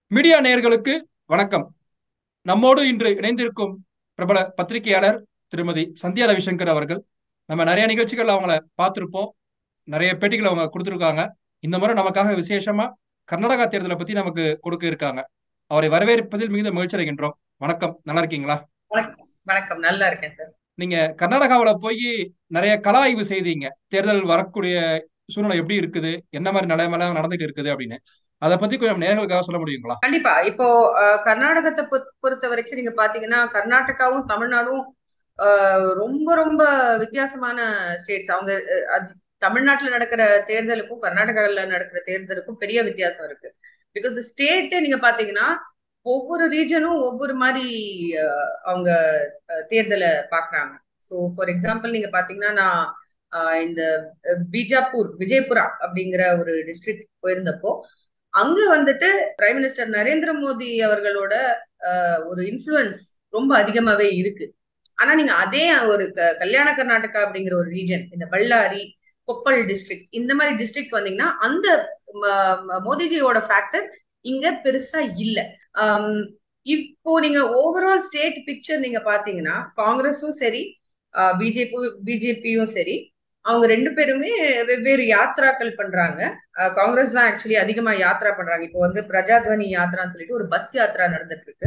media நேயர்களுக்கு வணக்கம் நம்மோடு இன்று இணைந்திருக்கும் பிரபல பத்திரிகையாளர் திருமதி சந்தியா ரவிசங்கர் அவர்கள் நம்ம நிறைய நிகழ்ச்சிகள் அவங்கள பார்த்திருப்போம் நிறைய பேட்டிகள் அவங்க கொடுத்திருக்காங்க இந்த முறை நமக்காக விசேஷமா கர்நாடகா தேர்தலை பத்தி நமக்கு கொடுக்க இருக்காங்க அவரை வரவேற்பதில் மிகுந்த மகிழ்ச்சி அடைகின்றோம் வணக்கம் நல்லா இருக்கீங்களா வணக்கம் வணக்கம் நல்லா இருக்கேன் சார் நீங்க கர்நாடகாவுல போய் நிறைய கள ஆய்வு செய்தீங்க தேர்தல் வரக்கூடிய சூழ்நிலை எப்படி இருக்குது என்ன மாதிரி நிலைமைலாம் நடந்துட்டு இருக்குது அப்படின்னு அதை பத்தி கொஞ்சம் நேர்களுக்காக சொல்ல முடியுங்களா கண்டிப்பா இப்போ அஹ், கர்நாடகத்தை பொ- பொறுத்த வரைக்கும் நீங்க பாத்தீங்கன்னா கர்நாடகாவும் தமிழ்நாடும் அஹ், ரொம்ப ரொம்ப வித்தியாசமான ஸ்டேட்ஸ் அவங்க அஹ், அது தமிழ்நாட்டுல நடக்கிற தேர்தலுக்கும் கர்நாடகால நடக்கிற தேர்தலுக்கும் பெரிய வித்தியாசம் இருக்கு பிகாஸ் ஸ்டேட்டே நீங்க பாத்தீங்கன்னா ஒவ்வொரு ரீஜனும் ஒவ்வொரு மாதிரி அஹ், அவங்க அஹ், தேர்தலை பாக்குறாங்க ஸோ ஃபார் எக்ஸாம்பிள் நீங்க பாத்தீங்கன்னா நான் அஹ், இந்த அஹ், பிஜாப்பூர் விஜயபுரா அப்படிங்கிற ஒரு டிஸ்ட்ரிக்ட் போயிருந்தப்போ அங்க வந்துட்டு பிரைம் மினிஸ்டர் நரேந்திர மோடி அவர்களோட அஹ், ஒரு இன்ஃப்ளூயன்ஸ் ரொம்ப அதிகமாவே இருக்கு ஆனா நீங்க அதே ஒரு க- கல்யாண கர்நாடகா அப்படிங்கிற ஒரு ரீஜன் இந்த பಳ್ಳாரி கொப்பள் டிஸ்ட்ரிக்ட் இந்த மாதிரி டிஸ்ட்ரிக்ட் வந்தீங்கன்னா அந்த ம- ம- மோடிஜியோட ஃபேக்டர் இங்க பெருசா இல்ல ஆம், இப்போ நீங்க ஓவரால் ஸ்டேட் பிக்சர் நீங்க பாத்தீங்கன்னா காங்கிரஸும் சரி பிஜேபி பிஜேபியும் சரி அவங்க ரெண்டு பேருமே வெவ்வேறு யாத்ராக்கள் பண்றாங்க அஹ் காங்கிரஸ் தான் ஆக்சுவலி அதிகமா யாத்ரா பண்றாங்க இப்போ வந்து பிரஜாத்வனி யாத்ரான்னு சொல்லிட்டு ஒரு பஸ் யாத்ரா நடந்துட்டு இருக்கு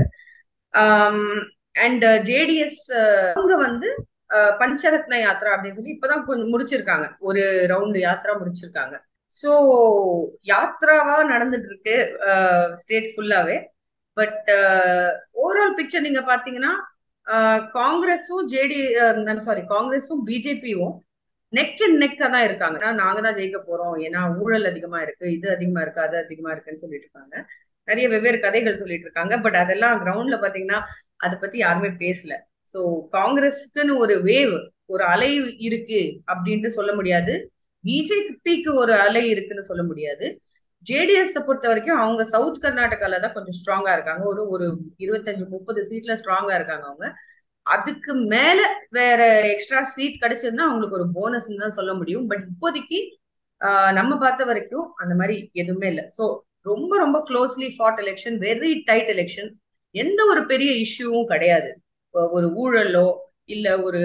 அண்ட் ஜேடிஎஸ் அவங்க வந்து அஹ், பஞ்சரத்ன யாத்ரா அப்படின்னு சொல்லி இப்பதான் கொஞ்சம் முடிச்சிருக்காங்க ஒரு ரவுண்டு யாத்ரா முடிச்சிருக்காங்க ஸோ யாத்ராவா நடந்துட்டு இருக்கு ஸ்டேட் ஃபுல்லாவே பட் ஓவரால் பிக்சர் நீங்க பாத்தீங்கன்னா அஹ், காங்கிரஸும் ஜேடி சாரி காங்கிரஸும் பிஜேபியும் நெக் அண்ட் நெக்கா தான் இருக்காங்க ஆனா, நாங்க தான் ஜெயிக்க போறோம் ஏன்னா ஊழல் அதிகமா இருக்கு இது அதிகமா இருக்கு அது அதிகமா இருக்குன்னு சொல்லிட்டு இருக்காங்க நிறைய வெவ்வேறு கதைகள் சொல்லிட்டு இருக்காங்க பட் அதெல்லாம் கிரவுண்ட்ல பாத்தீங்கன்னா அதை பத்தி யாருமே பேசல சோ காங்கிரஸ்க்குன்னு ஒரு வேவ் ஒரு அலை இருக்கு அப்படின்ட்டு சொல்ல முடியாது பிஜேபிக்கு ஒரு அலை இருக்குன்னு சொல்ல முடியாது ஜேடிஎஸ் பொறுத்த வரைக்கும் அவங்க சவுத் கர்நாடகால தான் கொஞ்சம் ஸ்ட்ராங்கா இருக்காங்க ஒரு ஒரு இருபத்தஞ்சு முப்பது சீட்ல ஸ்ட்ராங்கா இருக்காங்க அவங்க அதுக்கு மேல வேற எக்ஸ்ட்ரா சீட் கிடைச்சதுன்னா அவங்களுக்கு ஒரு போனஸ் தான் சொல்ல முடியும் பட் இப்போதைக்கு ஆஹ், நம்ம பார்த்த வரைக்கும் அந்த மாதிரி எதுவுமே இல்லை ஸோ ரொம்ப ரொம்ப closely fought election very tight election எந்த ஒரு பெரிய இஷ்யூவும் கிடையாது ஒ- ஒரு ஊழலோ இல்ல ஒரு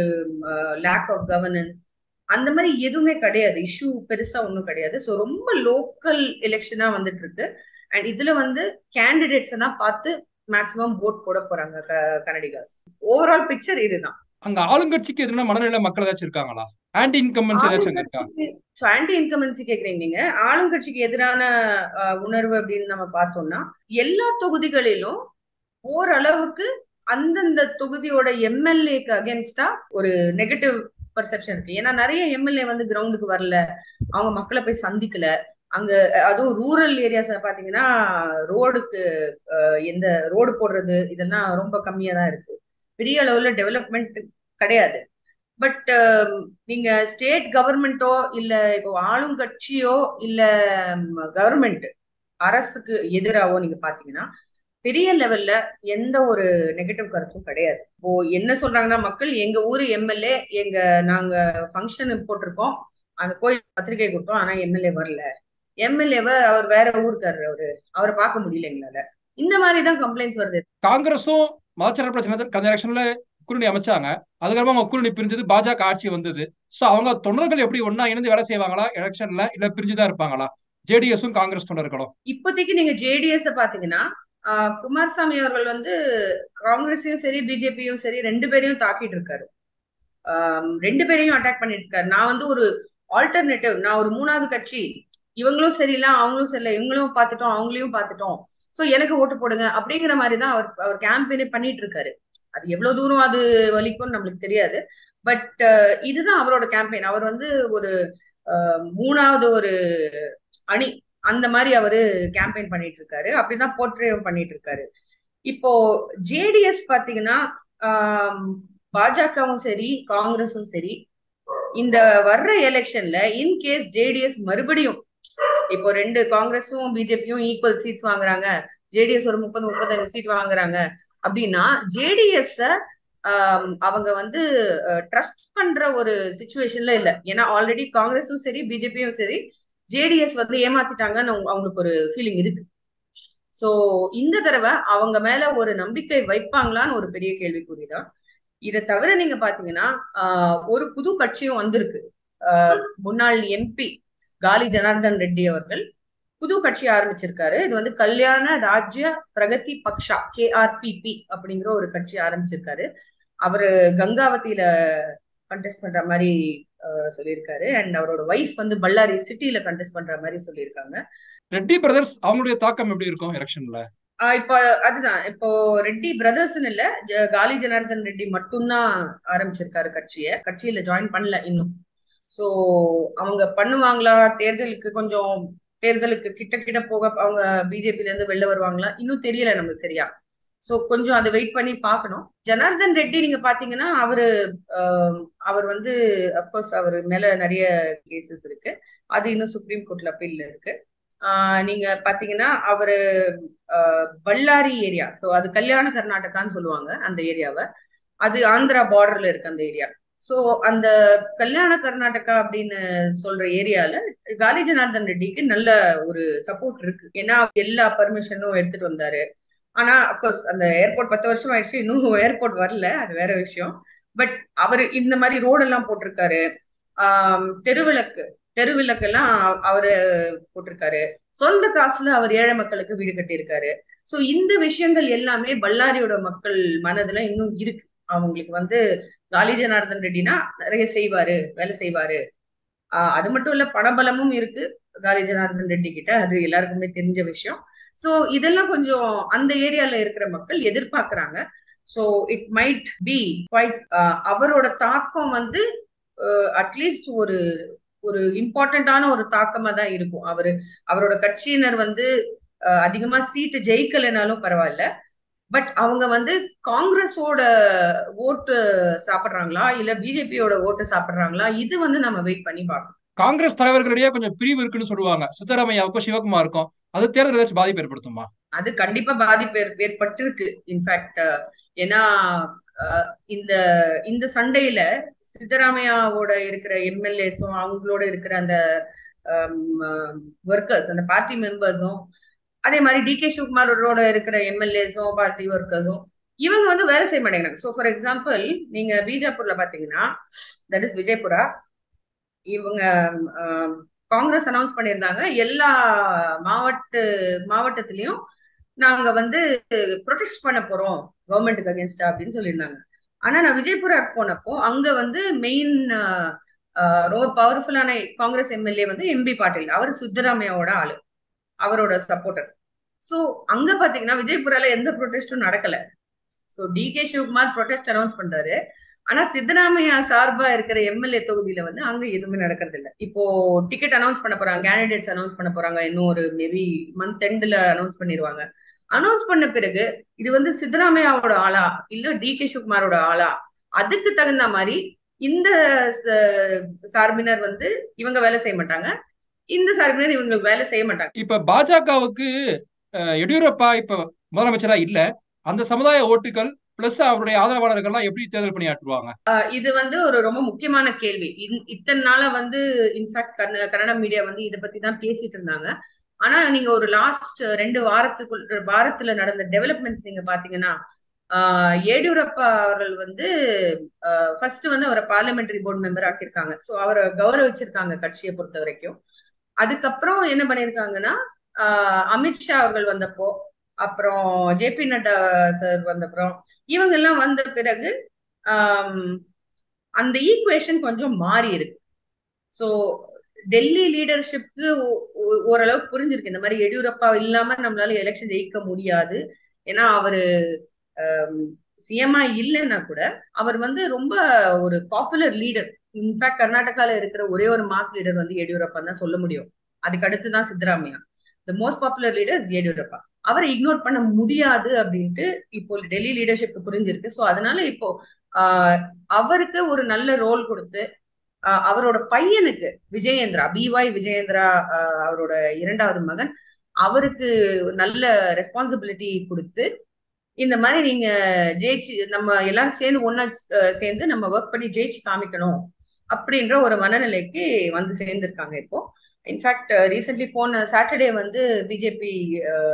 லேக் ஆஃப் கவர்னன்ஸ் அந்த மாதிரி எதுவுமே கிடையாது இஷ்யூ பெருசா ஒன்றும் கிடையாது ஸோ ரொம்ப லோக்கல் எலெக்ஷனா வந்துட்டு இருக்கு அண்ட் இதுல வந்து கேண்டிடேட்ஸ் தான் பார்த்து மேக்சிமம் ஓட் போட போறாங்க க- கனடிகாஸ் ஓவரால் பிக்சர் இதுதான் அங்க ஆளுங்கட்சிக்கு எதிரான மனநிலை மக்கள் ஏதாச்சும் இருக்காங்களா ஆன்டி இன்கம்பன்ஸ் ஏதாச்சும் அங்க இருக்கா ஆளுங்கட்சிக்கு ஆன்டி இன்கமன்சி கேக்குறீங்க நீங்க ஆளுங்கட்சிக்கு எதிரான அஹ், உணர்வு அப்படின்னு நம்ம பார்த்தோம்னா எல்லா தொகுதிகளிலும் ஓரளவுக்கு அந்தந்த தொகுதியோட எம்எல்ஏக்கு அகேன்ஸ்டா ஒரு நெகட்டிவ் பர்செப்ஷன் இருக்கு ஏன்னா நிறைய எம்எல்ஏ வந்து கிரவுண்டுக்கு வரல அவங்க மக்களை போய் சந்திக்கல அங்க அஹ், அதுவும் ரூரல் ஏரியாஸ் பாத்தீங்கன்னா ரோடுக்கு எந்த ரோடு போடுறது இதெல்லாம் ரொம்ப கம்மியா தான் இருக்கு பெரிய அளவுல டெவலப்மெண்ட் கிடையாது பட் நீங்க ஸ்டேட் கவர்மெண்ட்டோ இல்ல இப்போ ஆளும் கட்சியோ இல்ல கவர்மெண்ட் அரசுக்கு எதிராவோ நீங்க பாத்தீங்கன்னா பெரிய லெவல்ல எந்த ஒரு நெகட்டிவ் கருத்தும் கிடையாது இப்போ என்ன சொல்றாங்கன்னா மக்கள் எங்க ஊரு எம்எல்ஏ எங்க நாங்க ஃபங்க்ஷன் போட்டிருக்கோம் அந்த கோயில் பத்திரிகை கொடுத்தோம் ஆனா எம்எல்ஏ வரல எம்எல்ஏவை அவர் வேற ஊருக்காரர் அவரு அவரை பார்க்க முடியல எங்களால இந்த மாதிரி தான் கம்ப்ளைண்ட்ஸ் வருது காங்கிரஸும் மதச்சார்பற்ற பிரச்சனை கடந்த எலெக்ஷன்ல கூட்டணி அமைச்சாங்க அதுக்கப்புறமா அவங்க கூட்டணி பிரிஞ்சது பாஜக ஆட்சி வந்தது சோ அவங்க தொண்டர்கள் எப்படி ஒண்ணா இணைந்து வேலை செய்வாங்களா எலெக்ஷன்ல இல்ல பிரிஞ்சுதான் இருப்பாங்களா ஜேடிஎஸும் காங்கிரஸ் தொண்டர்களும் இப்போதைக்கு நீங்க ஜேடிஎஸ் பாத்தீங்கன்னா ஆஹ், குமாரசாமி அவர்கள் வந்து காங்கிரஸையும் சரி பிஜேபியும் சரி ரெண்டு பேரையும் தாக்கிட்டு இருக்காரு ஆம், ரெண்டு பேரையும் அட்டாக் பண்ணிட்டு இருக்காரு நான் வந்து ஒரு ஆல்டர்னேட்டிவ் நான் ஒரு மூணாவது கட்சி இவங்களும் சரியில்லை அவங்களும் சரியில்லை இவங்களும் பார்த்துட்டோம் அவங்களையும் பார்த்துட்டோம் சோ எனக்கு ஓட்டு போடுங்க அப்படிங்கிற மாதிரி தான் அவர் அவர் கேம்பெயினே பண்ணிட்டு இருக்காரு அது எவ்வளவு தூரம் அது வலிக்கும்னு நம்மளுக்கு தெரியாது பட் இதுதான் அவரோட கேம்பெயின் அவர் வந்து ஒரு ஆஹ், மூணாவது ஒரு அணி அந்த மாதிரி அவரு கேம்பெயின் பண்ணிட்டு இருக்காரு அப்படிதான் போர்ட்ரேவும் பண்ணிட்டு இருக்காரு இப்போ ஜேடிஎஸ் பாத்தீங்கன்னா ஆம், பாஜகவும் சரி காங்கிரஸும் சரி இந்த வர்ற எலெக்ஷன்ல இன் கேஸ் ஜேடிஎஸ் மறுபடியும் இப்போ ரெண்டு காங்கிரஸும் பிஜேபியும் ஈக்குவல் சீட்ஸ் வாங்குறாங்க ஜேடிஎஸ் ஒரு முப்பது முப்பத்தஞ்சு சீட் வாங்குறாங்க அப்படின்னா ஜேடிஎஸ் அவங்க வந்து ட்ரஸ்ட் பண்ற ஒரு சுச்சுவேஷன்ல இல்ல ஏன்னா ஆல்ரெடி காங்கிரஸும் சரி பிஜேபியும் சரி ஜேடிஎஸ் வந்து ஏமாத்திட்டாங்கன்னு அவங்க- அவங்களுக்கு ஒரு ஃபீலிங் இருக்கு சோ இந்த தடவை அவங்க மேல ஒரு நம்பிக்கை வைப்பாங்களான்னு ஒரு பெரிய கேள்விக்குறிதான் இதை தவிர நீங்க பாத்தீங்கன்னா ஆஹ் ஒரு புது கட்சியும் வந்திருக்கு ஆஹ் முன்னாள் எம்பி காலி ஜனார்தன் ரெட்டி அவர்கள் புது கட்சி ஆரம்பிச்சிருக்காரு இது வந்து கல்யாண ராஜ்ய பிரகதி பக்ஷா கேஆர்பிபி அப்படிங்கிற ஒரு கட்சி ஆரம்பிச்சிருக்காரு அவரு கங்காவதியில கண்டெஸ்ட் பண்ற மாதிரி சொல்லியிருக்காரு அண்ட் அவரோட ஒய்ஃப் வந்து பல்லாரி சிட்டில கண்டெஸ்ட் பண்ற மாதிரி சொல்லியிருக்காங்க ரெட்டி பிரதர்ஸ் அவங்களுடைய தாக்கம் எப்படி இருக்கும் எலெக்ஷன்ல இப்போ அதுதான் இப்போ ரெட்டி பிரதர்ஸ்னு இல்ல காலி ஜனார்தன் ரெட்டி மட்டும்தான் ஆரம்பிச்சிருக்காரு கட்சிய கட்சியில ஜாயின் பண்ணல இன்னும் சோ அவங்க பண்ணுவாங்களா தேர்தலுக்கு கொஞ்சம் தேர்தலுக்கு கிட்ட கிட்ட போக அவங்க பிஜேபில இருந்து வெளில வருவாங்களா இன்னும் தெரியல நமக்கு சரியா சோ கொஞ்சம் அதை வெயிட் பண்ணி பார்க்கணும் ஜனார்தன் ரெட்டி நீங்க பாத்தீங்கன்னா அவரு அவர் வந்து அப்கோர்ஸ் அவர் மேல நிறைய கேசஸ் இருக்கு அது இன்னும் சுப்ரீம் கோர்ட்ல அப்பீல்ல இருக்கு நீங்க பாத்தீங்கன்னா அவரு பல்லாரி ஏரியா சோ அது கல்யாண கர்நாடகான்னு சொல்லுவாங்க அந்த ஏரியாவை அது ஆந்திரா பார்டர்ல இருக்கு அந்த ஏரியா சோ அந்த கல்யாண கர்நாடகா அப்படின்னு சொல்ற ஏரியால காலி ஜனார்தன் ரெட்டிக்கு நல்ல ஒரு சப்போர்ட் இருக்கு ஏன்னா எல்லா பர்மிஷனும் எடுத்துட்டு வந்தாரு ஆனா அப்கோர்ஸ் அந்த ஏர்போர்ட் பத்து வருஷம் ஆயிடுச்சு இன்னும் ஏர்போர்ட் வரல அது வேற விஷயம் பட் அவரு இந்த மாதிரி ரோடெல்லாம் போட்டிருக்காரு ஆஹ் தெருவிளக்கு தெருவிளக்கெல்லாம் அவரு போட்டிருக்காரு சொந்த காசுல அவர் ஏழை மக்களுக்கு வீடு கட்டியிருக்காரு சோ இந்த விஷயங்கள் எல்லாமே பல்லாரியோட மக்கள் மனதுல இன்னும் இருக்கு அவங்களுக்கு வந்து காலி ஜனார்தன் ரெட்டினா நிறைய செய்வாரு வேலை செய்வாரு ஆஹ் அது மட்டும் இல்ல பணபலமும் இருக்கு காலி ஜனார்தன் ரெட்டி கிட்ட அது எல்லாருக்குமே தெரிஞ்ச விஷயம் சோ இதெல்லாம் கொஞ்சம் அந்த ஏரியால இருக்கிற மக்கள் எதிர்பார்க்கறாங்க so it might be quite அவரோட தாக்கம் வந்து அட்லீஸ்ட் ஒரு ஒரு இம்பார்ட்டன்டான ஒரு தாக்கமா தான் இருக்கும் அவரு அவரோட கட்சியினர் வந்து அதிகமா சீட்டு ஜெயிக்கலைனாலும் பரவாயில்ல பட் அவங்க வந்து காங்கிரஸோட ஓட்டு சாப்பிடுறாங்களா இல்ல பிஜேபியோட ஓட்டு சாப்பிடுறாங்களா இது வந்து நம்ம வெயிட் பண்ணி பார்க்கணும் காங்கிரஸ் தலைவர்களிடையே கொஞ்சம் பிரிவு இருக்குன்னு சொல்லுவாங்க சித்தராமையாவுக்கும் சிவகுமாருக்கும் அது தேர்தல் ஏதாச்சும் பாதிப்பு ஏற்படுத்துமா அது கண்டிப்பா பாதிப்பு ஏற்பட்டிருக்கு இன்ஃபேக்ட் ஏன்னா இந்த இந்த சண்டையில சித்தராமையாவோட இருக்கிற எம்எல்ஏஸும் அவங்களோட இருக்கிற அந்த ஒர்க்கர்ஸ் அந்த பார்ட்டி மெம்பர்ஸும் அதே மாதிரி டி கே சிவகுமாரோட இருக்கிற எம்எல்ஏஸும் பார்ட்டி ஒர்க்கர்ஸும் இவங்க வந்து வேலை செய்ய மாட்டேங்கிறாங்க ஸோ ஃபார் எக்ஸாம்பிள் நீங்க பீஜாப்பூர்ல பாத்தீங்கன்னா தட் இஸ் விஜயபுரா இவங்க காங்கிரஸ் அனௌன்ஸ் பண்ணியிருந்தாங்க எல்லா மாவட்ட மாவட்டத்திலையும் நாங்க வந்து ப்ரொடெஸ்ட் பண்ண போறோம் கவர்மெண்ட்டுக்கு அகேன்ஸ்டா அப்படின்னு சொல்லியிருந்தாங்க ஆனா நான் விஜயபுராக்கு போனப்போ அங்க வந்து மெயின் ரொம்ப பவர்ஃபுல்லான காங்கிரஸ் எம்எல்ஏ வந்து எம்பி பாட்டீல் அவர் சித்தராமையாவோட ஆளு அவரோட சப்போர்ட்டர் சோ அங்க பாத்தீங்கன்னா விஜயபுரால எந்த ப்ரொடெஸ்டும் நடக்கல so D K Shivakumar protest announce பண்றாரு ஆனா சித்தராமையா சார்பா இருக்கிற எம்எல்ஏ தொகுதியில வந்து அங்க எதுவுமே நடக்கிறது இல்ல இப்போ டிக்கெட் அனௌன்ஸ் பண்ண போறாங்க கேண்டிடேட்ஸ் அனௌன்ஸ் பண்ண போறாங்க இன்னும் ஒரு மேபி மந்த் எண்ட்ல அனௌன்ஸ் பண்ணிடுவாங்க அனௌன்ஸ் பண்ண பிறகு இது வந்து சித்தராமையாவோட ஆளா இல்ல டி கே சிவகுமாரோட ஆளா அதுக்கு தகுந்த மாதிரி இந்த சார்பினர் வந்து இவங்க வேலை செய்ய மாட்டாங்க இந்த சார்பினர் இவங்களுக்கு வேலை செய்ய மாட்டாங்க இப்ப பாஜகவுக்கு எடியூரப்பா இப்ப முதலமைச்சரா இல்ல அந்த சமுதாய ஓட்டுகள் பிளஸ் அவருடைய ஆதரவாளர்கள்லாம் எப்படி தேர்தல் பணியாற்றுவாங்க இது வந்து ஒரு ரொம்ப முக்கியமான கேள்வி இத்தனை நாள வந்து இன்ஃபேக்ட் கன்னட மீடியா வந்து இதை பத்தி தான் பேசிட்டு இருந்தாங்க ஆனா நீங்க ஒரு லாஸ்ட் ரெண்டு வாரத்துக்குள் வாரத்துல நடந்த டெவலப்மெண்ட்ஸ் நீங்க பாத்தீங்கன்னா எடியூரப்பா அவர்கள் வந்து ஃபர்ஸ்ட் வந்து அவரை பார்லிமெண்டரி போர்டு மெம்பர் ஆக்கியிருக்காங்க ஸோ அவரை கௌரவிச்சிருக்காங்க கட்சியை பொறுத்த வரைக்கும் அதுக்கப்புறம் என்ன பண்ணியிருக்காங்கன்னா அமித்ஷா அவர்கள் வந்தப்போ அப்புறம் ஜே பி நட்டா சார் வந்தப்புறம் இவங்க எல்லாம் வந்த பிறகு அந்த ஈக்குவேஷன் கொஞ்சம் மாறி இருக்கு ஸோ டெல்லி லீடர்ஷிப்க்கு ஓரளவுக்கு புரிஞ்சிருக்கு இந்த மாதிரி எடியூரப்பா இல்லாம நம்மளால எலெக்ஷன் ஜெயிக்க முடியாது ஏன்னா அவரு சிஎம்ஆ இல்லைன்னா கூட அவர் வந்து ரொம்ப ஒரு பாப்புலர் லீடர் இன்ஃபேக்ட் கர்நாடகால இருக்கிற ஒரே ஒரு மாஸ் லீடர் வந்து எடியூரப்பா தான் சொல்ல முடியும் அதுக்கு அடுத்து தான் Siddaramaiah the most popular leader Yediyurappa அவரை இக்னோர் பண்ண முடியாது அப்படின்ட்டு இப்போ டெல்லி லீடர்ஷிப் புரிஞ்சிருக்கு ஸோ அதனால இப்போ அவருக்கு ஒரு நல்ல ரோல் கொடுத்து அவரோட பையனுக்கு விஜயேந்திரா பிஒய் விஜயேந்திரா அவரோட இரண்டாவது மகன் அவருக்கு நல்ல ரெஸ்பான்சிபிலிட்டி கொடுத்து இந்த மாதிரி நீங்க ஜெயிச்சு நம்ம எல்லாரும் சேர்ந்து ஒன்னா சேர்ந்து நம்ம ஒர்க் பண்ணி ஜெயிச்சு காமிக்கணும் அப்படின்ற ஒரு மனநிலைக்கு வந்து சேர்ந்திருக்காங்க இப்போ இன்ஃபேக்ட் ரீசென்ட்லி போன சாட்டர்டே வந்து பிஜேபி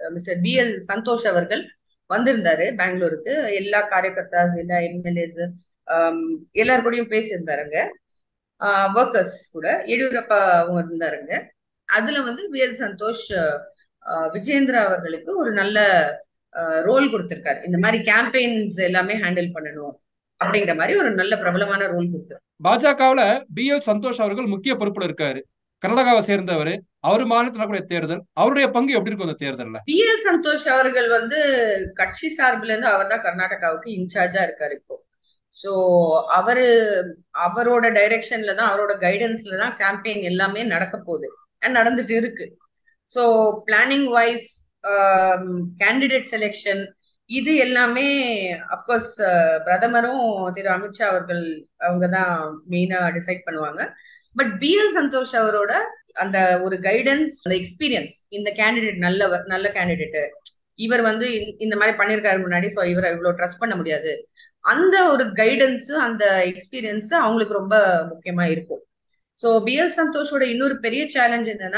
மிஸ்டர் பி எல் சந்தோஷ் அவர்கள் வந்திருந்தாரு பெங்களூருக்கு எல்லா காரியகர்த்தாஸ் எல்லா எம்எல்ஏஸ் எல்லார் கூடயும் பேசியிருந்தாருங்க ஒர்க்கர்ஸ் கூட எடியூரப்பா அவங்க இருந்தாருங்க அதுல வந்து வி எல் சந்தோஷ் விஜேந்திரா அவர்களுக்கு ஒரு நல்ல ரோல் கொடுத்திருக்காரு இந்த மாதிரி கேம்பெயின்ஸ் எல்லாமே ஹேண்டில் பண்ணணும் அப்படிங்கிற மாதிரி ஒரு நல்ல பிரபலமான ரோல் கொடுத்தாரு பாஜகவுல பி எல் சந்தோஷ் அவர்கள் முக்கிய பொறுப்புல இருக்காரு கர்நாடகாவை சேர்ந்தவர் அவர் மாநிலத்தில் நடக்கூடிய தேர்தல் அவருடைய பங்கு எப்படி இருக்கும் அந்த தேர்தல்ல பி எல் சந்தோஷ் அவர்கள் வந்து கட்சி சார்பில இருந்து அவர் தான் கர்நாடகாவுக்கு இன்சார்ஜா இருக்காரு இப்போ ஸோ அவரு அவரோட டைரக்ஷன்ல தான் அவரோட கைடன்ஸ்ல தான் கேம்பெயின் எல்லாமே நடக்க போகுது அண்ட் நடந்துட்டு இருக்கு so planning wise candidate selection இது எல்லாமே அஃப்கோர்ஸ் பிரதமரும் திரு அமித்ஷா அவர்கள் அவங்க தான் மெயினா டிசைட் பண்ணுவாங்க பட் பி எல் சந்தோஷ் அவரோட அந்த ஒரு கைடன்ஸ் அந்த எக்ஸ்பீரியன்ஸ் இந்த கேண்டிடேட் நல்லவர் நல்ல கேண்டிடேட் இவர் வந்து இந்த மாதிரி பண்ணிருக்காரு முன்னாடி ஸோ இவரை இவ்வளவு ட்ரஸ்ட் பண்ண முடியாது அந்த ஒரு கைடன்ஸ் அந்த எக்ஸ்பீரியன்ஸ் அவங்களுக்கு ரொம்ப முக்கியமா இருக்கும் ஸோ பி எல் சந்தோஷோட இன்னொரு பெரிய சேலஞ்ச் என்னன்னா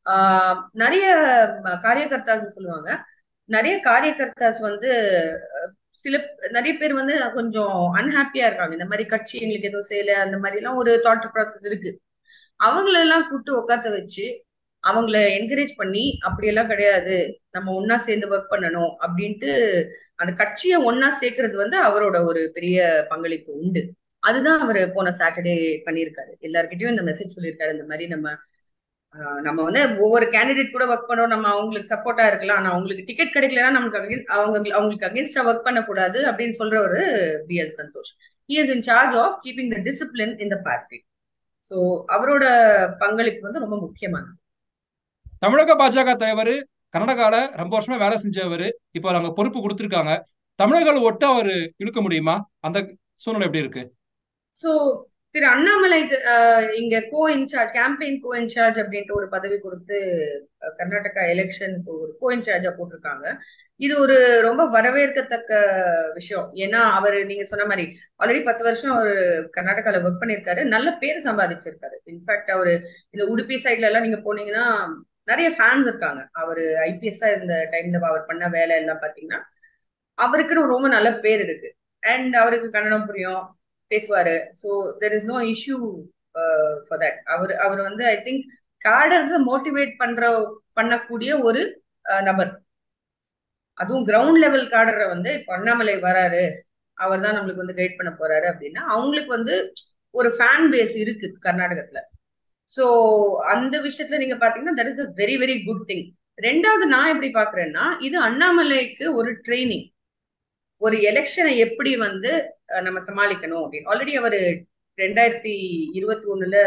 நிறைய காரியகர்த்தாஸ் சொல்லுவாங்க நிறைய காரியகர்த்தாஸ் வந்து சில நிறைய பேர் வந்து கொஞ்சம் அன்ஹாப்பியா இருக்காங்க இந்த மாதிரி கட்சி எங்களுக்கு எதுவும் செய்யல அந்த மாதிரி எல்லாம் ஒரு தாட் ப்ராசஸ் இருக்கு அவங்களெல்லாம் கூப்பிட்டு உட்காத்த வச்சு அவங்கள என்கரேஜ் பண்ணி அப்படியெல்லாம் கிடையாது நம்ம ஒன்னா சேர்ந்து ஒர்க் பண்ணணும் அப்படின்ட்டு அந்த கட்சியை ஒன்னா சேர்க்கறது வந்து அவரோட ஒரு பெரிய பங்களிப்பு உண்டு அதுதான் அவர் போன சாட்டர்டே பண்ணியிருக்காரு எல்லார்கிட்டயும் இந்த மெசேஜ் சொல்லியிருக்காரு இந்த மாதிரி நம்ம நம்ம வந்து ஒவ்வொரு கேண்டிடேட் கூட ஒர்க் பண்றோம் நம்ம அவங்களுக்கு சப்போர்ட்டா இருக்கலாம் ஆனா அவங்களுக்கு டிக்கெட் கிடைக்கலன்னா நமக்கு அவங்க அவங்களுக்கு அகேன்ஸ்டா ஒர்க் பண்ணக்கூடாது அப்படின்னு சொல்ற ஒரு B L Santhosh he is in charge of keeping the discipline in the party so அவரோட பங்களிப்பு வந்து ரொம்ப முக்கியமானது தமிழக பாஜக தலைவர் கர்நாடகால ரொம்ப வருஷமா வேலை செஞ்சவர் இப்போ அவங்க பொறுப்பு கொடுத்துருக்காங்க தமிழர்கள் ஒட்ட அவர் இழுக்க முடியுமா அந்த சூழ்நிலை எப்படி இருக்கு ஸோ திரு அண்ணாமலை இங்க co in charge campaign co in charge அப்படின்ட்டு ஒரு பதவி கொடுத்து கர்நாடகா எலெக்ஷனுக்கு ஒரு கோ இன்சார்ஜா போட்டிருக்காங்க இது ஒரு ரொம்ப வரவேற்கத்தக்க விஷயம் ஏன்னா அவர் நீங்க சொன்ன மாதிரி ஆல்ரெடி பத்து வருஷம் அவர் கர்நாடகால ஒர்க் பண்ணியிருக்காரு நல்ல பேர் சம்பாதிச்சிருக்காரு இன்ஃபேக்ட் அவரு இந்த உடுப்பி சைட்ல எல்லாம் நீங்க போனீங்கன்னா நிறைய ஃபேன்ஸ் இருக்காங்க அவர் ஐபிஎஸ்ஸா இருந்த டைம்ல அவர் பண்ண வேலை எல்லாம் பாத்தீங்கன்னா அவருக்குன்னு ரொம்ப நல்ல பேர் இருக்கு அண்ட் அவருக்கு கன்னடம் புரியும் பேசுவாரு so there is no issue for that அவர் அவர் வந்து ஐ திங்க் கார்டர்ஸை மோட்டிவேட் பண்ற பண்ணக்கூடிய ஒரு நபர் அதுவும் கிரவுண்ட் லெவல் கார்டரை வந்து இப்போ அண்ணாமலை வராரு அவர் தான் நம்மளுக்கு வந்து கைட் பண்ண போறாரு அப்படின்னா அவங்களுக்கு வந்து ஒரு ஃபேன் பேஸ் இருக்கு கர்நாடகத்துல ஸோ அந்த விஷயத்துல நீங்க பாத்தீங்கன்னா that is a very very good thing ரெண்டாவது நான் எப்படி பாக்குறேன்னா இது அண்ணாமலைக்கு ஒரு ட்ரைனிங் ஒரு எலெக்ஷனை எப்படி வந்து நம்ம சமாளிக்கணும் அப்படின்னு ஆல்ரெடி அவர் ரெண்டாயிரத்தி இருபத்தி ஒண்ணுல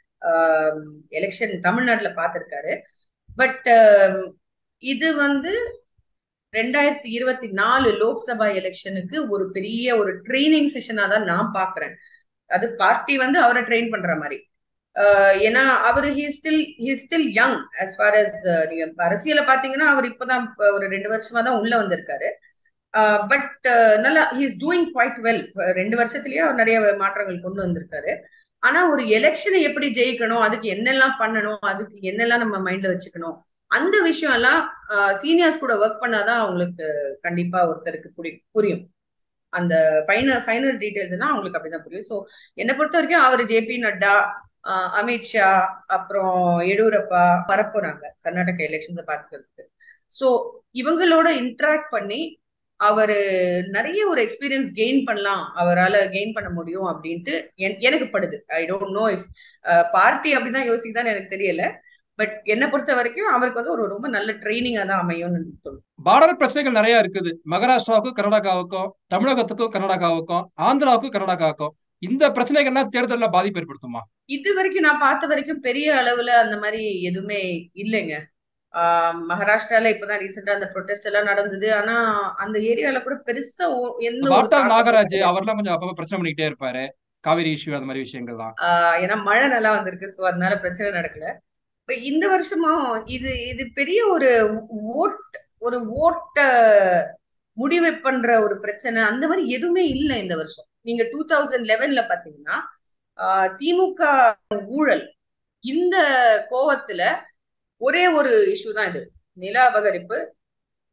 எலெக்ஷன் தமிழ்நாட்டுல பார்த்திருக்காரு பட் இது வந்து ரெண்டாயிரத்தி இருபத்தி நாலு லோக்சபா எலெக்ஷனுக்கு ஒரு பெரிய ஒரு ட்ரைனிங் செஷனா தான் நான் பாக்குறேன் அது பார்ட்டி வந்து அவரை ட்ரெயின் பண்ற மாதிரி ஏன்னா அவர் he still he still young as far as நீங்க அரசியல பாத்தீங்கன்னா அவர் இப்பதான் ஒரு ரெண்டு வருஷமா தான் உள்ள வந்திருக்காரு பட் நல்லா he is doing quite well ரெண்டு வருஷத்துலயே அவர் நிறைய மாற்றங்கள் கொண்டு வந்திருக்காரு ஆனா ஒரு எலெக்ஷனை எப்படி ஜெயிக்கணும் அதுக்கு என்னெல்லாம் பண்ணணும் அதுக்கு என்னெல்லாம் நம்ம மைண்ட்ல வச்சுக்கணும் அந்த விஷயம் எல்லாம் சீனியர்ஸ் கூட ஒர்க் பண்ணாதான் அவங்களுக்கு கண்டிப்பா ஒருத்தருக்கு புரி புரியும் அந்த ஃபைனல் ஃபைனல் டீடைல்ஸ் எல்லாம் அவங்களுக்கு அப்படிதான் புரியும் ஸோ என்னை பொறுத்த வரைக்கும் அவர் ஜேபி நட்டா அமித்ஷா அப்புறம் எடியூரப்பா வரப்போறாங்க கர்நாடகா எலெக்ஷன்ஸை பார்க்கறதுக்கு ஸோ இவங்களோட இன்ட்ராக்ட் பண்ணி அவரு நிறைய ஒரு எக்ஸ்பீரியன்ஸ் கெயின் பண்ணலாம் அவரால் கெயின் பண்ண முடியும் அப்படின்ட்டு எனக்கு படுது I don't know if party அப்படிதான் யோசிக்குதான்னு எனக்கு தெரியல பட் என்னை பொறுத்த வரைக்கும் அவருக்கு வந்து ஒரு ரொம்ப நல்ல ட்ரைனிங்கா தான் அமையும்னு தோணும் பார்டர் பிரச்சனைகள் நிறைய இருக்குது மகாராஷ்டிராவுக்கும் கர்நாடகாவுக்கும் தமிழகத்துக்கும் கர்நாடகாவுக்கும் ஆந்திராவுக்கும் கர்நாடகாவுக்கும் இந்த பிரச்சனைகள்லாம் தேர்தலில் பாதிப்பு ஏற்படுத்துமா இது வரைக்கும் நான் பார்த்த வரைக்கும் பெரிய அளவுல அந்த மாதிரி எதுவுமே இல்லைங்க மகாராஷ்டிரால இப்பதான் ரீசெண்டா அந்த ப்ரொடெஸ்ட் எல்லாம் நடந்தது ஆனா அந்த ஏரியால கூட பெருசா எந்த வாட்டார் நாகராஜ் அவர்லாம் கொஞ்சம் அப்பப்ப பிரச்சனை பண்ணிக்கிட்டே இருப்பாரு காவிரி இஷ்யூ அந்த மாதிரி விஷயங்கள் தான் ஏன்னா மழை நல்லா வந்திருக்கு சோ அதனால பிரச்சனை நடக்கல இந்த வருஷமும் இது இது பெரிய ஒரு ஓட் ஒரு ஓட்ட முடிவு பண்ற ஒரு பிரச்சனை அந்த மாதிரி எதுவுமே இல்லை இந்த வருஷம் நீங்க டூ தௌசண்ட் லெவன்ல பாத்தீங்கன்னா திமுக ஊழல் இந்த கோவத்துல ஒரே ஒரு இஷ்யூ தான் இது நில அபகரிப்பு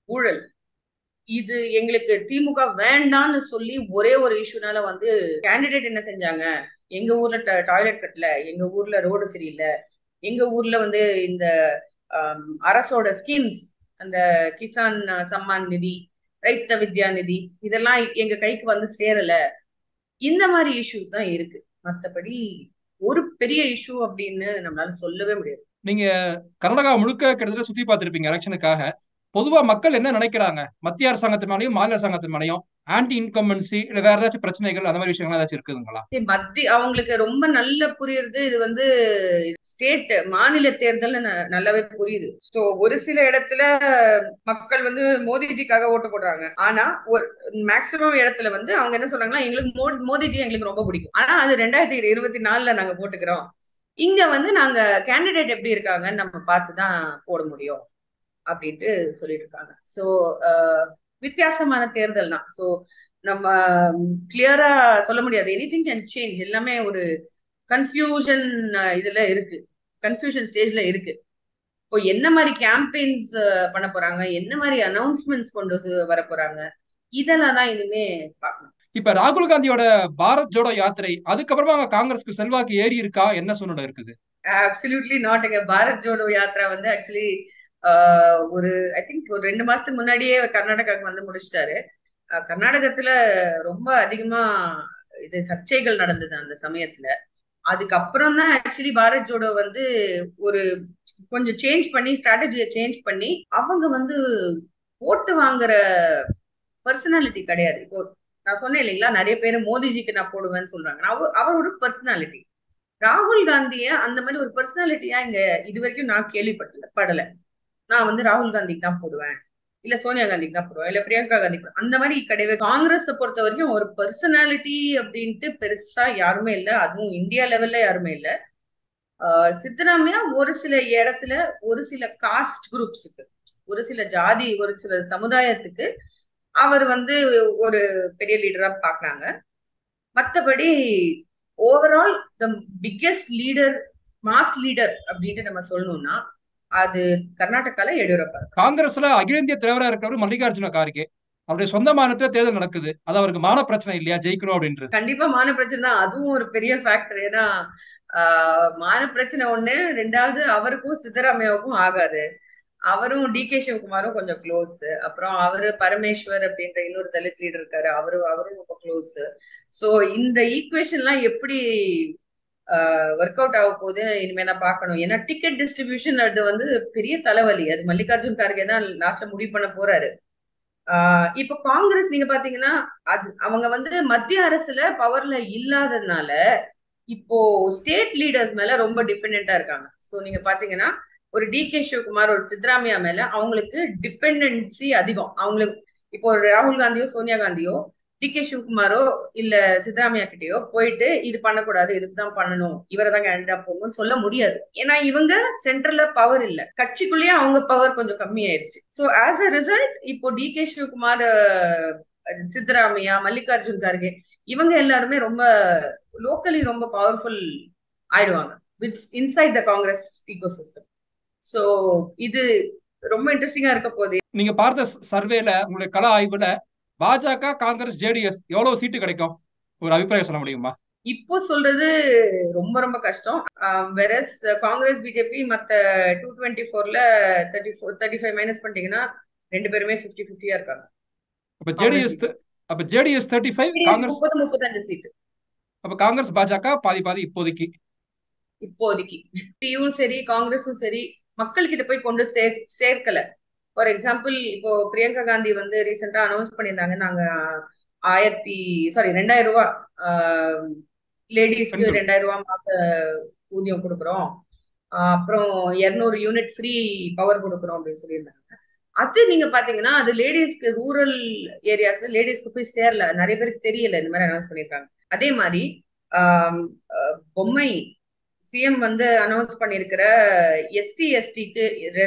ஊழல் இது எங்களுக்கு திமுக வேண்டாம்னு சொல்லி ஒரே ஒரு இஷ்யூனால வந்து கேண்டிடேட் என்ன செஞ்சாங்க எங்க ஊர்ல டாய்லெட் கட்டல எங்க ஊர்ல ரோடு சரியில்லை எங்க ஊர்ல வந்து இந்த அரசோட ஸ்கீம்ஸ் அந்த கிசான் சம்மான் நிதி ரைத்த வித்யா நிதி இதெல்லாம் எங்க கைக்கு வந்து சேரல இந்த மாதிரி இஷ்யூஸ் தான் இருக்கு மத்தபடி ஒரு பெரிய இஷ்யூ அப்படின்னு நம்மளால சொல்லவே முடியாது நீங்க கர்நாடகா முழுக்க கிட்டத்தட்ட சுத்தி பார்த்திருப்பீங்க எலெக்ஷனுக்காக பொதுவா மக்கள் என்ன நினைக்கிறாங்க மத்திய அரசாங்கத்து மேலையும் மாநில அரசாங்கத்து மேலையும் ஆன்டி இன்கம்பன்சி இல்ல வேற ஏதாச்சும் பிரச்சனைகள் அந்த மாதிரி விஷயங்கள் ஏதாச்சும் இருக்குதுங்களா மத்திய அவங்களுக்கு ரொம்ப நல்ல புரியுறது இது வந்து ஸ்டேட் மாநில தேர்தல் நல்லாவே புரியுது ஸோ ஒரு சில இடத்துல மக்கள் வந்து மோடிஜிக்காக ஓட்டு போடுறாங்க ஆனா ஒரு மேக்சிமம் இடத்துல வந்து அவங்க என்ன சொல்றாங்கன்னா எங்களுக்கு மோடிஜி எங்களுக்கு ரொம்ப பிடிக்கும் ஆனா அது ரெண்டாயிரத்தி இருபத்தி நாலுல நாங்க போட்டுக்கிறோம் இங்க வந்து நாங்க கேண்டிடேட் எப்படி இருக்காங்கன்னு நம்ம பார்த்து தான் போட முடியும் அப்படின்ட்டு சொல்லிட்டு இருக்காங்க ஸோ வித்தியாசமான தேர்தல் தான் ஸோ நம்ம கிளியரா சொல்ல முடியாது எனி திங் கேன் சேஞ்ச் எல்லாமே ஒரு கன்ஃபியூஷன் இதுல இருக்கு கன்ஃபியூஷன் ஸ்டேஜ்ல இருக்கு இப்போ என்ன மாதிரி கேம்பெயின்ஸ் பண்ண போறாங்க என்ன மாதிரி அனௌன்ஸ்மெண்ட்ஸ் கொண்டு வர போறாங்க இதெல்லாம் தான் இனிமே பார்க்கணும் இப்ப ராகுல் காந்தியோட பாரத் ஜோடோ யாத்திரை அதுக்கப்புறமா காங்கிரஸ்க்கு செல்வாக்கு ஏறி இருக்கா என்ன சூழ்நிலை இருக்குது அப்சல்யூட்லி நாட் எங்க பாரத் ஜோடோ யாத்திரா வந்து ஆக்சுவலி ஒரு ஐ திங்க் ஒரு ரெண்டு மாசத்துக்கு முன்னாடியே கர்நாடகாவுக்கு வந்து முடிச்சிட்டாரு கர்நாடகத்துல ரொம்ப அதிகமா இது சர்ச்சைகள் நடந்தது அந்த சமயத்துல அதுக்கப்புறம் தான் ஆக்சுவலி பாரத் ஜோடோ வந்து ஒரு கொஞ்சம் சேஞ்ச் பண்ணி ஸ்ட்ராட்டஜியை சேஞ்ச் பண்ணி அவங்க வந்து ஓட்டு வாங்குற பர்சனாலிட்டி கிடையாது இப்போ நான் சொன்னேன் இல்லைங்களா நிறைய பேர் மோடிஜிக்கு நான் போடுவேன்னு சொல்றாங்க அவர் அவரோட பர்சனாலிட்டி ராகுல் காந்திய அந்த மாதிரி ஒரு பர்சனாலிட்டியா இங்க இது வரைக்கும் நான் கேள்விப்பட்டல படல நான் வந்து ராகுல் காந்திக்கு தான் போடுவேன் இல்ல சோனியா காந்திக்கு தான் போடுவேன் இல்ல பிரியங்கா காந்தி அந்த மாதிரி கிடையவே காங்கிரஸ் பொறுத்த வரைக்கும் ஒரு பர்சனாலிட்டி அப்படின்ட்டு பெருசா யாருமே இல்ல அதுவும் இந்தியா லெவல்ல யாருமே இல்ல சித்தராமையா ஒரு சில இடத்துல ஒரு சில காஸ்ட் குரூப்ஸுக்கு ஒரு சில ஜாதி ஒரு சில சமுதாயத்துக்கு அவர் வந்து ஒரு பெரிய லீடரா பாக்குறாங்க மற்றபடி overall the biggest leader mass leader அப்படின்ட்டு நம்ம சொல்லணும்னா அது கர்நாடகால எடியூரப்பா காங்கிரஸ்ல அகில இந்திய தலைவரா இருக்கிறவர் மல்லிகார்ஜுன கார்கே அவருடைய சொந்த மாநிலத்துல தேர்தல் நடக்குது அது அவருக்கு மான பிரச்சனை இல்லையா ஜெயிக்கணும் அப்படின்றது கண்டிப்பா மான பிரச்சனை தான் அதுவும் ஒரு பெரிய ஃபேக்டர் ஏன்னா ஆஹ் மான பிரச்சனை ஒண்ணு ரெண்டாவது அவருக்கும் சித்தராமையாவுக்கும் ஆகாது அவரும் டி கே சிவகுமாரும் கொஞ்சம் க்ளோஸ் அப்புறம் அவரு பரமேஸ்வர் அப்படின்ற இன்னொரு தலித் லீடர் இருக்காரு அவரு அவரும் ரொம்ப க்ளோஸ் சோ இந்த ஈக்குவேஷன்லாம் எப்படி ஒர்க் அவுட் ஆக போகுது இனிமே நான் பார்க்கணும் ஏன்னா டிக்கெட் டிஸ்ட்ரிபியூஷன் அது வந்து பெரிய தலைவலி அது மல்லிகார்ஜுன் கார்கே தான் லாஸ்ட்ல முடிவு பண்ண போறாரு ஆஹ் இப்போ காங்கிரஸ் நீங்க பாத்தீங்கன்னா அது அவங்க வந்து மத்திய அரசுல பவர்ல இல்லாததுனால இப்போ ஸ்டேட் லீடர்ஸ் மேல ரொம்ப டிபெண்டா இருக்காங்க சோ நீங்க பாத்தீங்கன்னா ஒரு டி கே சிவகுமார் ஒரு சித்தராமையா மேல அவங்களுக்கு டிபெண்டன்சி அதிகம் அவங்களுக்கு இப்போ ஒரு ராகுல் காந்தியோ சோனியா காந்தியோ டி கே சிவகுமாரோ இல்ல சித்தராமையா கிட்டயோ போயிட்டு இது பண்ணக்கூடாது இதுக்கு தான் பண்ணணும் இவரை தான் கேண்டிடா போகணும்னு சொல்ல முடியாது ஏன்னா இவங்க சென்ட்ரல்ல பவர் இல்ல கட்சிக்குள்ளேயே அவங்க பவர் கொஞ்சம் கம்மி ஆயிருச்சு ஸோ ஆஸ் அ ரிசல்ட் இப்போ டி கே சிவகுமார் சித்தராமையா மல்லிகார்ஜுன் கார்கே இவங்க எல்லாருமே ரொம்ப லோக்கலி ரொம்ப பவர்ஃபுல் ஆயிடுவாங்க with inside the Congress ecosystem so இது ரொம்ப இன்ட்ரெஸ்டிங்கா இருக்க போகுது நீங்க பார்த்த சர்வேல உங்களுடைய கல ஆய்வுல பாஜக காங்கிரஸ் ஜேடிஎஸ் எவ்வளவு சீட்டு கிடைக்கும் ஒரு அபிப்பிராயம் சொல்ல முடியுமா இப்போ சொல்றது ரொம்ப ரொம்ப கஷ்டம் வெரஸ் காங்கிரஸ் பிஜேபி மத்த டூ டுவெண்ட்டி ஃபோர்ல thirty four thirty five minus பண்ணிட்டீங்கன்னா ரெண்டு பேருமே ஃபிஃப்டி ஃபிஃப்டியா இருக்காங்க அப்ப ஜேடிஎஸ் அப்ப ஜேடிஎஸ் தேர்ட்டி ஃபைவ் காங்கிரஸ் முப்பது முப்பத்தஞ்சு சீட்டு அப்ப காங்கிரஸ் பாஜக பாதி பாதி இப்போதைக்கு இப்போதைக்கு பியும் சரி காங்கிரஸும் சரி மக்கள் கிட்ட போய் கொண்டு சேர் சேர்க்கல ஃபார் எக்ஸாம்பிள் இப்போ பிரியங்கா காந்தி வந்து ரீசெண்டா அனௌன்ஸ் பண்ணியிருந்தாங்க நாங்க ஆயிரத்தி சாரி ரெண்டாயிரம் ரூபாய் லேடிஸ்க்கு ரெண்டாயிரம் ரூபாய் மாச ஊதியம் கொடுக்குறோம் அப்புறம் இருநூறு யூனிட் ஃப்ரீ பவர் கொடுக்குறோம் அப்படின்னு சொல்லியிருந்தாங்க அது நீங்க பாத்தீங்கன்னா அது லேடிஸ்க்கு ரூரல் ஏரியாஸ்ல லேடிஸ்க்கு போய் சேரல நிறைய பேருக்கு தெரியல இந்த மாதிரி அனௌன்ஸ் பண்ணியிருக்காங்க அதே மாதிரி பொம்மை சிஎம் வந்து அனௌன்ஸ் பண்ணிருக்கிற எஸ்சி எஸ்டிக்கு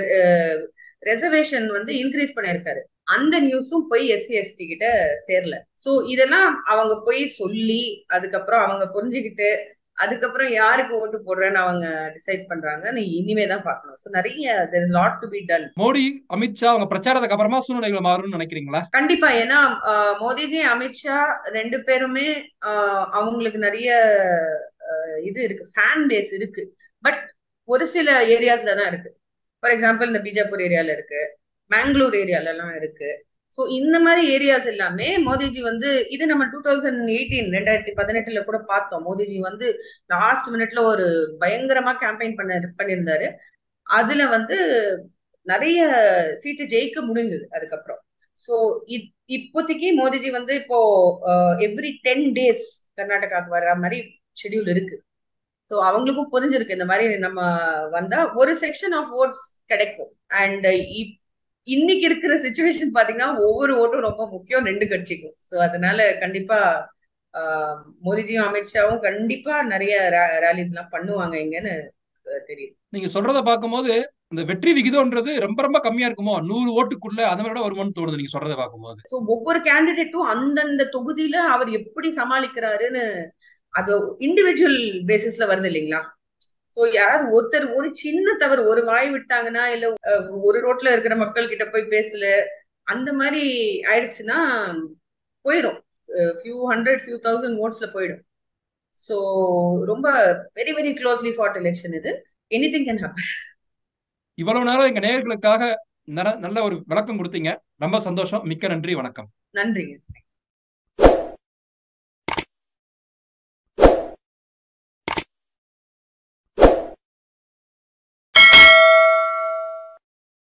ரெசர்வேஷன் வந்து இன்க்ரீஸ் பண்ணிருக்காரு அந்த நியூஸும் போய் எஸ்சி எஸ்டி கிட்ட சேரல சோ இதெல்லாம் அவங்க போய் சொல்லி அதுக்கப்புறம் அவங்க புரிஞ்சுக்கிட்டு அதுக்கப்புறம் யாருக்கு ஓட்டு போடுறேன்னு அவங்க டிசைட் பண்றாங்க நீ இனிமே தான் பார்க்கணும் ஸோ நிறைய there is lot to be done Modi Amit Shah அவங்க பிரச்சாரத்துக்கு அப்புறமா சூழ்நிலைகள் மாறும்னு நினைக்கிறீங்களா கண்டிப்பா ஏன்னா ஆஹ், மோடிஜி அமித்ஷா ரெண்டு பேருமே ஆஹ், அவங்களுக்கு நிறைய ஆஹ், இது இருக்கு ஃபேன் பேஸ் இருக்கு பட் ஒரு சில ஏரியாஸ்ல தான் இருக்கு ஃபார் எக்ஸாம்பிள் இந்த பீஜாப்பூர் ஏரியால இருக்கு மேங்களூர் ஏரியால எல்லாம் இருக்கு ஸோ இந்த மாதிரி ஏரியாஸ் எல்லாமே மோடிஜி வந்து இது நம்ம டூ தௌசண்ட் எயிட்டீன் ரெண்டாயிரத்தி பதினெட்டுல கூட பார்த்தோம் மோடிஜி வந்து லாஸ்ட் மினிட்ல ஒரு பயங்கரமா கேம்பெயின் பண்ண பண்ணியிருந்தாரு அதுல வந்து நிறைய சீட்டு ஜெயிக்க முடிஞ்சது அதுக்கப்புறம் ஸோ இப்போதைக்கு மோடிஜி வந்து இப்போ எவ்ரி டென் டேஸ் கர்நாடகாவுக்கு வர்ற மாதிரி ஷெடியூல் இருக்கு ஸோ அவங்களுக்கும் புரிஞ்சிருக்கு இந்த மாதிரி நம்ம வந்தா ஒரு செக்ஷன் ஆஃப் ஓட்ஸ் கிடைக்கும் அண்ட் இன்னைக்கு இருக்கிற சுச்சுவேஷன் பாத்தீங்கன்னா ஒவ்வொரு ஓட்டும் ரொம்ப முக்கியம் ரெண்டு கட்சிக்கும் ஸோ அதனால கண்டிப்பா ஆஹ், மோடிஜியும் அமித்ஷாவும் கண்டிப்பா நிறைய ரேலிஸ் எல்லாம் பண்ணுவாங்க இங்கன்னு அஹ், தெரியுது நீங்க சொல்றத பார்க்கும்போது இந்த வெற்றி விகிதம்ன்றது ரொம்ப ரொம்ப கம்மியா இருக்குமோ நூறு ஓட்டுக்குள்ள அந்த மாதிரி கூட வருமானு தோணுது நீங்க சொல்றத பார்க்கும்போது ஸோ ஒவ்வொரு கேண்டிடேட்டும் அந்தந்த தொகுதியில அவர் எப்படி சமாளிக்கிறாருன்னு அது இண்டிவிஜுவல் பேசிஸ்ல வருது இல்லைங்களா ஸோ யாராவது ஒருத்தர் ஒரு சின்ன தவறு ஒரு வாய் விட்டாங்கன்னா இல்ல அஹ், ஒரு ரோட்ல இருக்கிற மக்கள் கிட்ட போய் பேசல அந்த மாதிரி ஆயிடுச்சுன்னா போயிடும் ஃபியூ ஹண்ட்ரட் ஃபியூ தௌசண்ட் ஓட்ஸ்ல போயிடும் ஸோ ரொம்ப very very closely fought election இது எனி திங் கேன் ஹேப்பன் இவ்வளவு நேரம் எங்க நேயர்களுக்காக நர- நல்ல ஒரு விளக்கம் கொடுத்தீங்க ரொம்ப சந்தோஷம் மிக்க நன்றி வணக்கம் நன்றிங்க